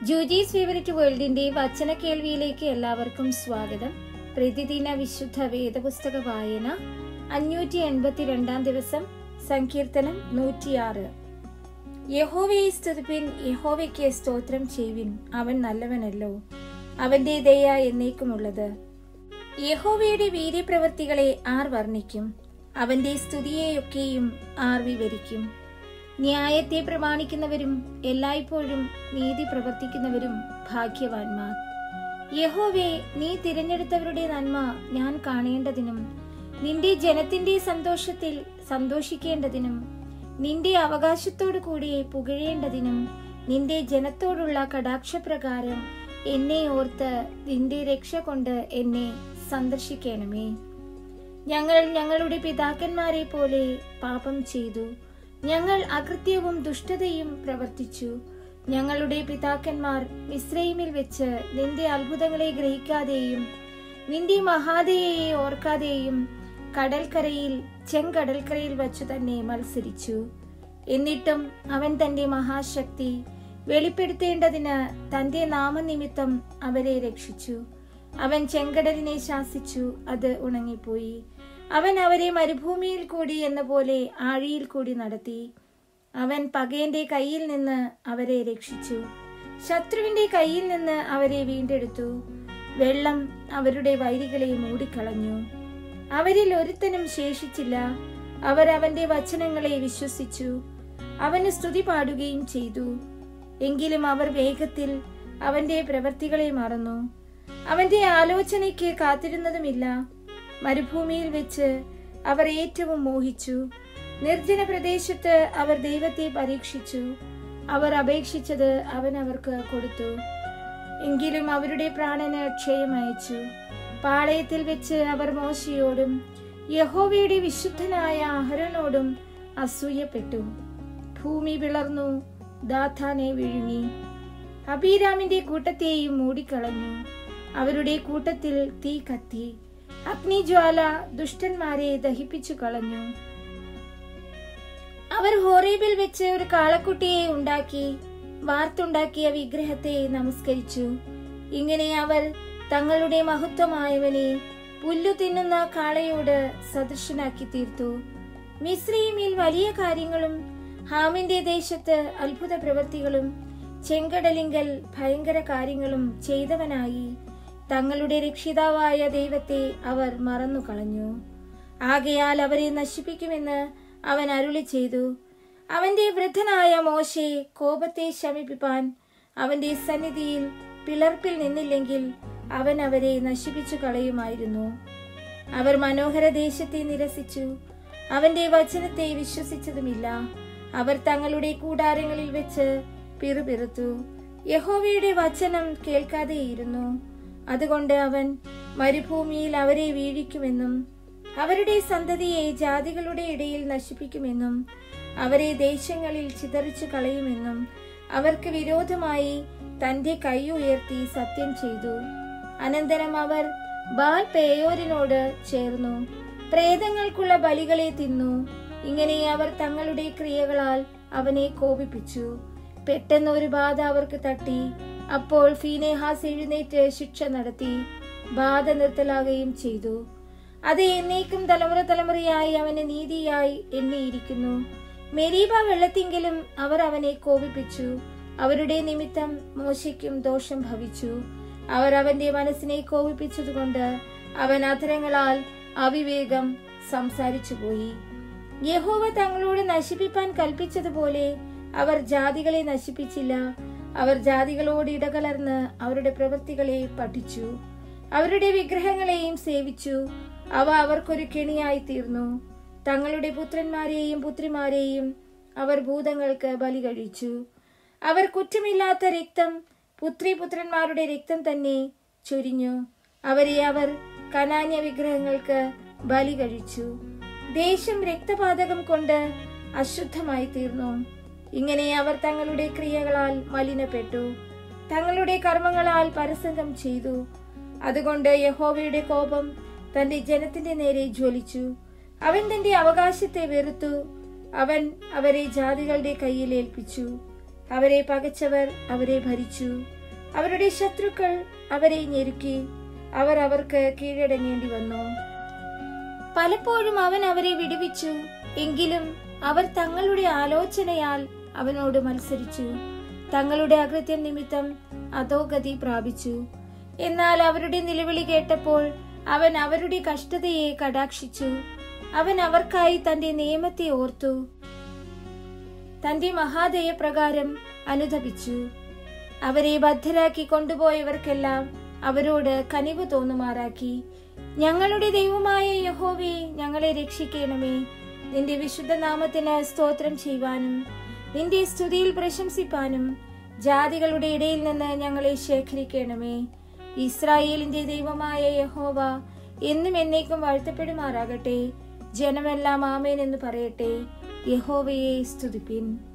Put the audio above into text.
ജൂജീസ് favourite വേൾഡിന്റെ വചന കേൾവിയിലേക്ക് എല്ലാവർക്കും സ്വാഗതം പ്രതിദിന വിശുദ്ധ വേദപുസ്തക വായന അഞ്ഞൂറ്റി എൺപത്തിരണ്ടാം ദിവസം സങ്കീർത്തനം നൂറ്റിയാറ് യഹോവയെ സ്തുതിപ്പിൻ യഹോവയ്ക്ക് സ്തോത്രം ചെയ്യുവിൻ അവൻ നല്ലവനല്ലോ അവന്റെ ദയ എന്നേക്കുമുള്ളത് യഹോവയുടെ വീര്യപ്രവൃത്തികളെ ആർ വർണ്ണിക്കും അവന്റെ സ്തുതിയെയൊക്കെയും ആർ വിവരിക്കും ന്യായത്തെ പ്രമാണിക്കുന്നവരും എല്ലായ്പ്പോഴും നീതി പ്രവർത്തിക്കുന്നവരും ഭാഗ്യവാന്മാർ യഹോവേ നീ തിരഞ്ഞെടുത്തവരുടെ നന്മ ഞാൻ കാണേണ്ടതിനും നിന്റെ ജനത്തിന്റെ സന്തോഷത്തിൽ സന്തോഷിക്കേണ്ടതിനും നിന്റെ അവകാശത്തോടു കൂടി പുകഴേണ്ടതിനും നിന്റെ ജനത്തോടുള്ള കടാക്ഷപ്രകാരം എന്നെ ഓർത്ത് നിന്റെ രക്ഷ കൊണ്ട് എന്നെ സന്ദർശിക്കണമേ ഞങ്ങൾ ഞങ്ങളുടെ പിതാക്കന്മാരെ പോലെ പാപം ചെയ്തു ഞങ്ങൾ അകൃത്യവും ദുഷ്ടതയും പ്രവർത്തിച്ചു ഞങ്ങളുടെ പിതാക്കന്മാർ മിശ്രൈമിൽ വെച്ച് നിന്റെ അത്ഭുതങ്ങളെ ഗ്രഹിക്കാതെയും നിന്റെ മഹാദയെ ഓർക്കാതെയും കടൽക്കരയിൽ ചെങ്കടൽക്കരയിൽ വച്ചു തന്നെ മത്സരിച്ചു എന്നിട്ടും അവൻ തന്റെ മഹാശക്തി വെളിപ്പെടുത്തേണ്ടതിന് തന്റെ നാമനിമിത്തം അവരെ രക്ഷിച്ചു അവൻ ചെങ്കടലിനെ ശാസിച്ചു അത് ഉണങ്ങിപ്പോയി അവൻ അവരെ മരുഭൂമിയിൽ കൂടി എന്ന പോലെ ആഴിയിൽ കൂടി നടത്തി അവൻ പകയന്റെ കയ്യിൽ നിന്ന് അവരെ രക്ഷിച്ചു ശത്രുവിന്റെ കയ്യിൽ നിന്ന് അവരെ വീണ്ടെടുത്തു വെള്ളം അവരുടെ വൈരികളെ മൂടിക്കളഞ്ഞു അവരിൽ ഒരുത്തനും ശേഷിച്ചില്ല അവർ അവന്റെ വചനങ്ങളെ വിശ്വസിച്ചു അവന് സ്തുതി പാടുകയും ചെയ്തു എങ്കിലും അവർ വേഗത്തിൽ അവന്റെ പ്രവൃത്തികളെ മറന്നു അവന്റെ ആലോചനയ്ക്ക് കാത്തിരുന്നതുമില്ല മരുഭൂമിയിൽ വെച്ച് അവർ ഏറ്റവും മോഹിച്ചു നിർജ്ജന പ്രദേശത്ത് അവർ ദൈവത്തെ പരീക്ഷിച്ചു അവർ അപേക്ഷിച്ചത് അവൻ അവർക്ക് കൊടുത്തു എങ്കിലും അവരുടെ പ്രാണന് ക്ഷയമയച്ചു പാളയത്തിൽ വെച്ച് അവർ മോശയോടും യഹോവയുടെ വിശുദ്ധനായ അഹരനോടും അസൂയപ്പെട്ടു ഭൂമി പിളർന്നു ദാഥാനെ വിഴുങ്ങി അബീരാമിന്റെ കൂട്ടത്തെയും മൂടിക്കളഞ്ഞു അവരുടെ കൂട്ടത്തിൽ തീ കത്തി അഗ്നിജ്വാല ദുഷ്ടന്മാരെ ദഹിപ്പിച്ചു കളഞ്ഞു അവർ ഹോറേബിൽ വെച്ച് ഒരു കാളക്കുട്ടിയെ ഉണ്ടാക്കി വാർത്തുണ്ടാക്കിയ വിഗ്രഹത്തെ നമസ്കരിച്ചു ഇങ്ങനെ അവർ തങ്ങളുടെ മഹത്വമായവനെ പുല്ലു തിന്നുന്ന കാളയോട് സദൃശനാക്കി തീർത്തു മിശ്രീമിൽ വലിയ കാര്യങ്ങളും ഹാമിന്റെ ദേശത്ത് അത്ഭുത പ്രവൃത്തികളും ചെങ്കടലിങ്കൽ ഭയങ്കര കാര്യങ്ങളും ചെയ്തവനായി തങ്ങളുടെ രക്ഷിതാവായ ദൈവത്തെ അവർ മറന്നു കളഞ്ഞു ആകയാൽ അവരെ നശിപ്പിക്കുമെന്ന് അവൻ അരുളി ചെയ്തു അവന്റെ വൃദ്ധനായ മോശെ കോപത്തെ ശമിപ്പിപ്പാൻ അവന്റെ സന്നിധിയിൽ പിളർപ്പിൽ നിന്നില്ലെങ്കിൽ അവൻ അവരെ നശിപ്പിച്ചു കളയുമായിരുന്നു അവർ മനോഹര ദേശത്തെ നിരസിച്ചു അവന്റെ വചനത്തെ വിശ്വസിച്ചതുമില്ല അവർ തങ്ങളുടെ കൂടാരങ്ങളിൽ വെച്ച് പിറുപിറുത്തു യഹോവയുടെ വചനം കേൾക്കാതെയിരുന്നു അതുകൊണ്ട് അവൻ മരുഭൂമിയിൽ അവരെ വീഴിക്കുമെന്നും അവരുടെ സന്തതിയെ ജാതികളുടെ ഇടയിൽ നശിപ്പിക്കുമെന്നും അവരെ ദേശങ്ങളിൽ ചിതറിച്ചു കളയുമെന്നും അവർക്ക് വിരോധമായി തന്റെ കൈ ഉയർത്തി സത്യം ചെയ്തു അനന്തരം അവർ ബാൽ പേയോരിനോട് ചേർന്നു പ്രേതങ്ങൾക്കുള്ള ബലികളെ തിന്നു ഇങ്ങനെ അവർ തങ്ങളുടെ ക്രിയകളാൽ അവനെ കോപിപ്പിച്ചു പെട്ടെന്ന് ഒരു ബാധ അവർക്ക് തട്ടി അപ്പോൾ ഫീനേഹാസ് എഴുന്നേറ്റ് ശിക്ഷ നടത്തി ബാധ നിർത്തലാകുകയും ചെയ്തു അത് എന്നേക്കും തലമുറ തലമുറയായി അവന് നീതിയായി എണ്ണിയിരിക്കുന്നു മെരീബ വെള്ളത്തിങ്കിലും അവർ അവനെ കോപിപ്പിച്ചു അവരുടെ നിമിത്തം മോശയ്ക്കും ദോഷം ഭവിച്ചു അവർ അവന്റെ മനസ്സിനെ കോപിപ്പിച്ചതുകൊണ്ട് അവൻ അധരങ്ങളാൽ അവിവേകം സംസാരിച്ചുപോയി യഹോവ തങ്ങളോട് നശിപ്പിപ്പാൻ കൽപ്പിച്ചതുപോലെ അവർ ജാതികളെ നശിപ്പിച്ചില്ല അവർ ജാതികളോട് ഇടകലർന്ന് അവരുടെ പ്രവൃത്തികളെ പഠിച്ചു അവരുടെ വിഗ്രഹങ്ങളെയും സേവിച്ചു അവ അവർക്കൊരു കെണിയായി തീർന്നു തങ്ങളുടെ പുത്രന്മാരെയും പുത്രിമാരെയും അവർ ഭൂതങ്ങൾക്ക് ബലി കഴിച്ചു അവർ കുറ്റമില്ലാത്ത രക്തം പുത്രി പുത്രന്മാരുടെ രക്തം തന്നെ ചൊരിഞ്ഞു അവരെ അവർ കനാന്യ വിഗ്രഹങ്ങൾക്ക് ബലി കഴിച്ചു ദേശം രക്തപാതകം കൊണ്ട് അശുദ്ധമായി തീർന്നു ഇങ്ങനെ അവർ തങ്ങളുടെ ക്രിയകളാൽ മലിനപ്പെട്ടു തങ്ങളുടെ കർമ്മങ്ങളാൽ പരസംഗം ചെയ്തു അതുകൊണ്ട് യഹോവയുടെ കോപം തന്റെ ജനത്തിന്റെ നേരെ ജ്വലിച്ചു അവൻ തന്റെ അവകാശത്തെ വെറുത്തു അവൻ അവരെ ജാതികളുടെ കയ്യിൽ ഏൽപ്പിച്ചു അവരെ പകച്ചവർ അവരെ ഭരിച്ചു അവരുടെ ശത്രുക്കൾ അവരെ ഞെരുക്കി അവർ അവർക്ക് കീഴടങ്ങേണ്ടി വന്നു പലപ്പോഴും അവൻ അവരെ വിടുവിച്ചു എങ്കിലും അവർ തങ്ങളുടെ ആലോചനയാൽ അവനോട് മത്സരിച്ചു തങ്ങളുടെ അകൃത്യം നിമിത്തം അധോഗതി പ്രാപിച്ചു എന്നാൽ അവരുടെ നിലവിളി കേട്ടപ്പോൾ അവൻ അവരുടെ കഷ്ടതയെ കടാക്ഷിച്ചു അവൻ അവർക്കായി തന്റെ നിയമത്തെ ഓർത്തു തന്റെ മഹാദയപ്രകാരം അനുതപിച്ചു അവരെ ബദ്ധരാക്കി കൊണ്ടുപോയവർക്കെല്ലാം അവരോട് കനിവ് തോന്നുമാറാക്കി ഞങ്ങളുടെ ദൈവമായ യഹോവേ ഞങ്ങളെ രക്ഷിക്കണമേ നിന്റെ വിശുദ്ധ നാമത്തിന് സ്തോത്രം ചെയ്യുവാനും നിന്റെ സ്തുതിയിൽ പ്രശംസിപ്പാനും ജാതികളുടെ ഇടയിൽ നിന്ന് ഞങ്ങളെ ശേഖരിക്കണമേ ഇസ്രായേലിന്റെ ദൈവമായ യഹോവ എന്നും എന്നേക്കും വാഴ്ത്തപ്പെടുമാറാകട്ടെ ജനമെല്ലാം ആമേൻ എന്ന് പറയട്ടെ യഹോവയെ സ്തുതിപ്പിൻ